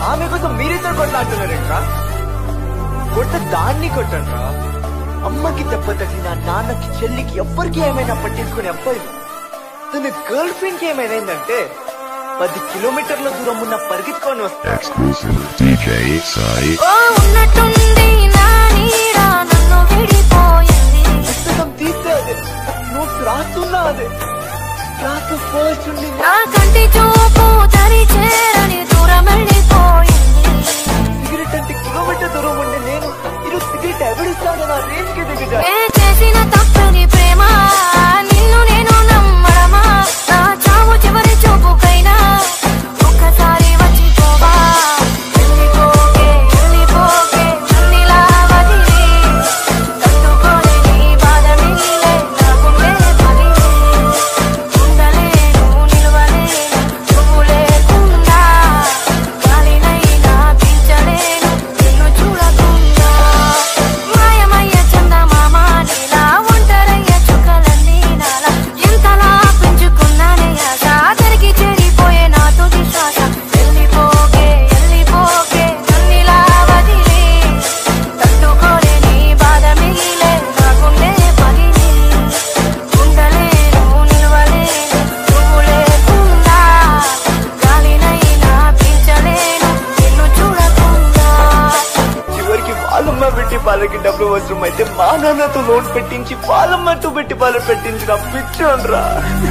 ఆమె కోసం మీరిద్దరు కొట్లాడుతున్నారేంట్రా కొట్ట దాన్ని కొట్టండ్రా అమ్మకి దెబ్బ తగిలిన నాన్నకి చెల్లికి ఎవ్వరికి ఏమైనా పట్టించుకునే అబ్బాయి తన గర్ల్ ఫ్రెండ్ కి ఏమైనా అయిందంటే పది కిలోమీటర్ల దూరం ఉన్న పరిగెత్తుకొని వస్తా Exclusive DJ Sai. ఓ ఉన్నట్టుండి నా నీడ నన్ను విడిపోయింది పుస్తకం తీస్తే అదే నోట్స్ రాస్తున్నా అదే క్లాస్ ఫస్ట్ ఉండి నా కంటి చూపు తరి చేరని దూరం వెళ్ళిపోయింది సిగరెట్ అంటే కిలోమీటర్ దూరం ఉండే నేను ఈరోజు సిగరెట్ ఎవడిస్తాడో నా రేంజ్ కి దిగుతా ఏ చేసిన తప్పని ప్రేమ నిన్ను నేను నమ్మడమా నా చావు చివరి చూపుకైనా ఒక్కసారి వచ్చిపోవా వెళ్ళిపోకే వెళ్ళిపోకే నన్నిలా వదిలి తట్టుకోని నీ బాధ మిగిలే నా గుండె పగిలి ఉండలేను నిలవలేను నువ్వు లేకుండా గాలినైనా పీల్చలేను నిన్ను చూడకుండా మాయమయ్య చందమామ నీలా ఒంటరయ్య చుక్కలన్నీ నాలా ఎంతలా పెంచుకున్నానే ఆశ ఆఖరికి చెడిపోయే నా తుది శ్వాస వెళ్ళిపోకే వెళ్ళిపోకే నన్నిలా వదిలి తట్టుకోలే నీ బాధ మిగిలే నా గుండె పగిలి ఉండలేను నిలవలేను నువ్వు లేకుండా గాలినైనా పీల్చలేను నిన్ను చూడకుండా చివరికి వాళ్ళమ్మ పెట్టి పాలకి డబ్బులు అవసరం అయితే మా నాన్నతో లోన్ పెట్టించి వాళ్ళమ్మతో పెట్టి పాలు పెట్టించిన పిచ్చోన్రా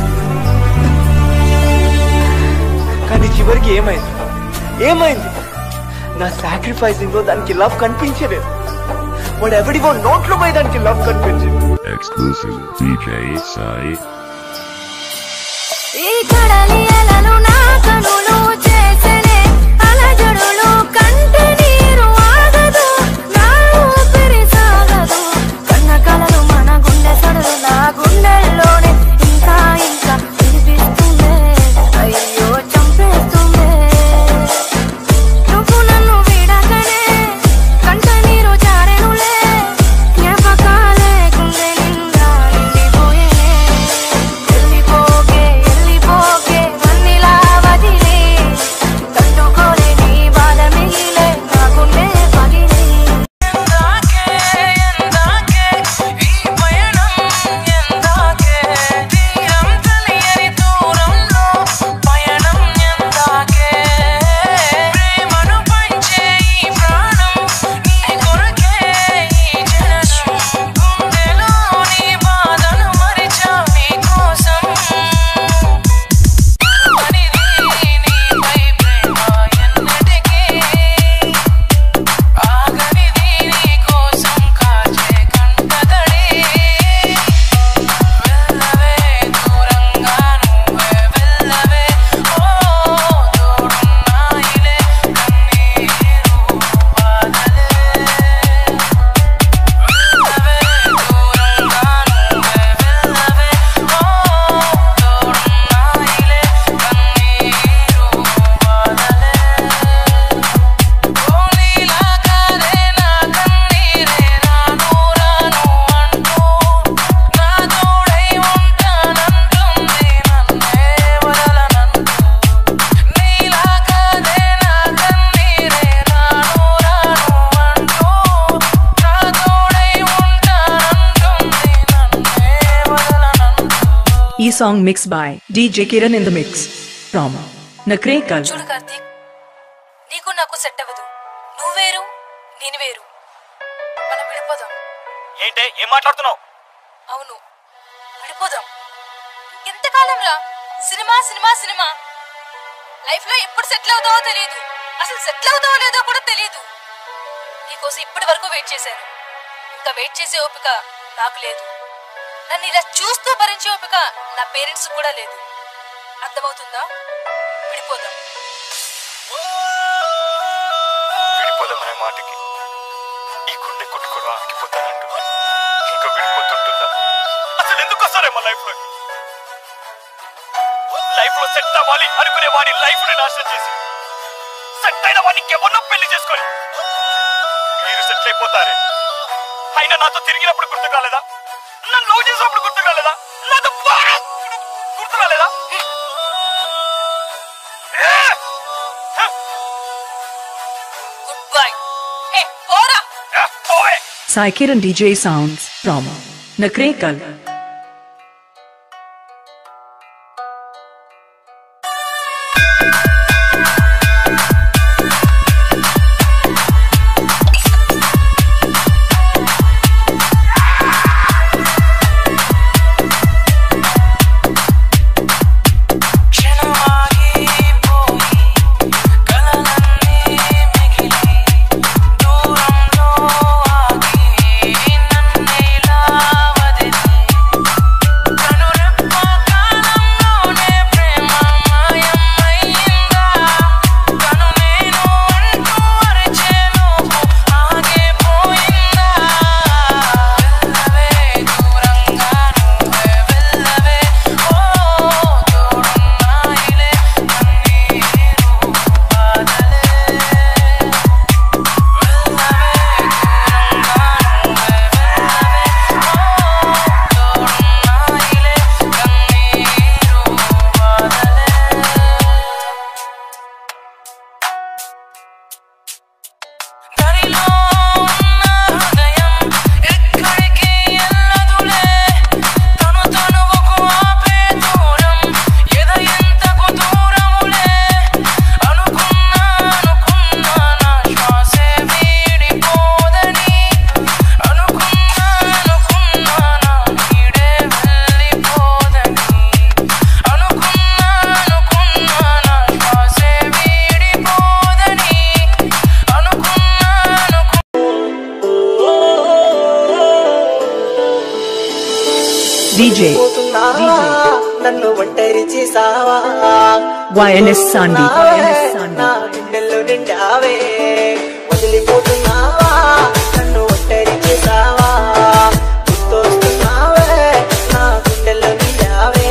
కానీ చివరికి ఏమైంది ఏమైంది నా సాక్రిఫైసింగ్ లో దానికి లవ్ కనిపించలేదు వాడు ఎవడివో నోట్లో పోయి దానికి లవ్ కనిపించింది Exclusive DJ Sai. ఈ కడలి అలలు నా కనులు చేసెనే అలజడులు కంటి నీరు ఆగదు నా ఊపిరి సాగదు కన్న కలలు మన గుండె సడులు నా గుండెల్లోనే ఇంకా ఇంకా వినిపిస్తుందే అయ్యో చంపేస్తుందే నువ్వు నన్ను విడకనే కంట నీరు జారెనులే జ్ఞాపకాలే గుండె నిండా నిండిపోయేనే వెళ్ళిపోకే వెళ్ళిపోకే నన్నిలా వదిలి తట్టుకోలే నీ బాధ మిగిలే నా గుండె పగిలి ఎందాకే ఎందాకే ఈ పయనం ఎందాకే తీరం తెలియని దూరంలో పయనం ఎందాకే ప్రేమను పంచే ఈ ప్రాణం నీ కొరకే ఈ జననం గుండెలో నీ బాధను మరిచా నీ కోసం మనిది నీపై ప్రేమ ఎన్నటికీ ఆగనిది నీ కోసం కాచే కంటతడి వెళ్ళవే దూరంగా నువ్వే వెళ్ళవే ఓ తోడున్నాయిలే కన్నీరు బాధలే వెళ్ళవే దూరంగా నువ్వే వెళ్ళవే ఓ తోడున్నాయిలే కన్నీరు బాధలే ఓలీలా కాదే నా కన్నీరే రాను రాను అంటూ నా తోడై ఉంటానంటుంది నన్నే వదలనంటూ నీలా కాదే నా కన్నీరే రాను రాను అంటూ నా తోడై ఉంటానంటుంది నన్నే వదలనంటూ ఈ song mix by DJ Kiran in the mix from Nakrekal. చూడు కార్తీక్ నీకు నాకు సెట్ అవ్వదు నువ్వు వేరు నేను వేరు మనం విడిపోదాం ఏంటే ఏం మాట్లాడుతున్నావు అవును విడిపోదాం ఎంతకాలం రా సినిమా సినిమా సినిమా లైఫ్ లో ఎప్పుడు సెటిల్ అవుతావో తెలియదు అసలు సెటిల్ అవుతావో లేదో కూడా తెలియదు నీకోసం ఇప్పటి వరకు వెయిట్ చేశాను ఇంకా వెయిట్ చేసే ఓపిక నాకు లేదు నన్ను ఇలా చూస్తూ భరించే ఓపిక నా పేరెంట్స్ కూడా లేదు అర్థమవుతుందా విడిపోదాం విడిపోదామనే మాటకి ఈ గుండె కొట్టుకోవడం ఆగిపోతానంటూ ఇంకా విడిపోతుంటుందా అసలు ఎందుకు వస్తారే మా లైఫ్ లోకి లైఫ్ లో సెట్ అవ్వాలి అనుకునే వాడి లైఫ్ ని నాశనం చేసి సెట్ అయిన వాడిని ఇంకెవరినో పెళ్లి చేసుకొని మీరు సెటిల్ అయిపోతారే అయినా నాతో తిరిగినప్పుడు గుర్తు కాలేదా నన్ను లవ్ చేసినప్పుడు గుర్తు కాలేదా నాతో బాగా గుర్తు రాలేదా ఏ! హ! అబ్బాయి ఏ పోరా ఏ, పోవే Sai Kiran DJ Sounds from Nakrekal. DJ నన్ను ఒంటరి చేసావా YNS Sandy. నా గుండెల్లో నిండావే వదిలిపోతున్నావా నన్ను ఒంటరి చేసావా గుర్తొస్తున్నావే నా గుండెల్లో నిండావే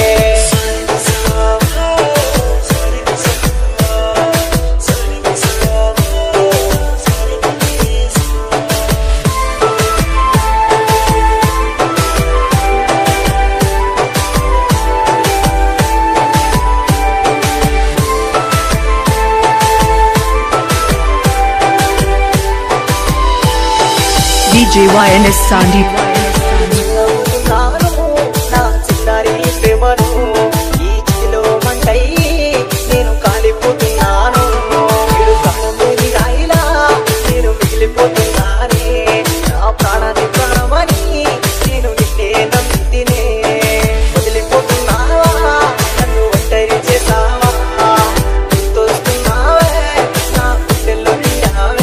DJ YNS Sandy. నవ్వుతున్నాను నా చిన్నారి ప్రేమను ఈ చితిలో మంటై నేను కాలిపోతున్నాను మీరు కాలంలోని రాయిలా నేను మిగిలిపోతున్నానే నా ప్రాణాన్ని ప్రాణమని నేను నిన్నే నమ్మితినే వదిలిపోతున్నావా నన్ను ఒంటరి చేసావా గుర్తొస్తున్నావే నా గుండెల్లో నిండావే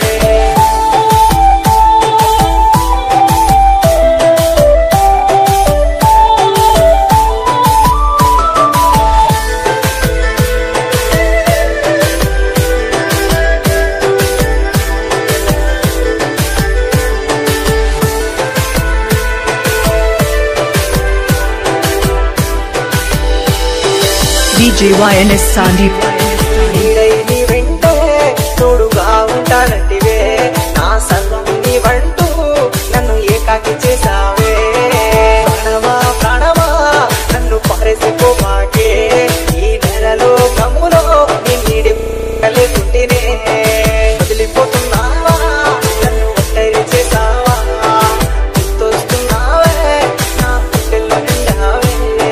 DJ YNS Sandy. నీడై నీ వెంటే తోడుగా ఉంటానంటివే నా సర్వం నీ వంటూ నన్ను ఏకాకి చేసావే ప్రాణమా ప్రాణమా నన్ను పారేసిపోమాకే ఈ నెలలో కమ్ములో నిన్నీడి కలిగుంటినే వదిలిపోతున్నావా నన్ను ఒంటరి చేసావా గుర్తొస్తున్నావే నా గుండెల్లో నిండావే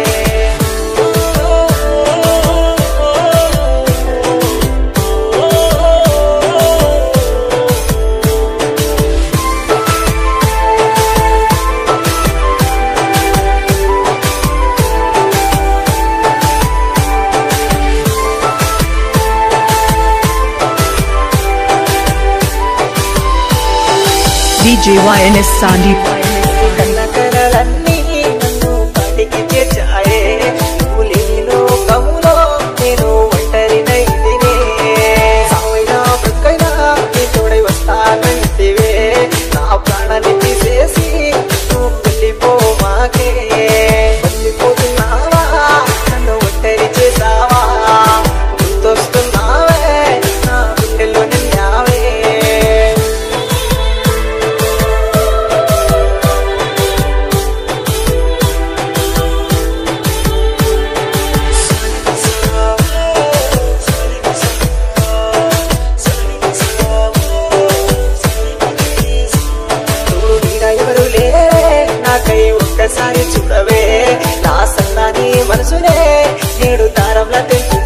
DJ YNS Sandy. కన్న కలలన్నీ నన్ను పాటికి చేర్చాయే నువ్వు లేని లోకములో నేను ఒంటరినైతినే సావైనా బ్రతుకైనా నీ తోడై వస్తానంటివే నా ప్రాణాన్ని తీసేసి నువ్వు వెళ్ళిపోమాకే వెళ్ళిపోతున్నావా నన్ను ఒంటరి చేసావా గుర్తొస్తున్నావే నా గుండెల్లో నిన్నావే ఒక్కసారి చూడవే నా సన్నాని మనసునే నేడు దారంలా తెంపు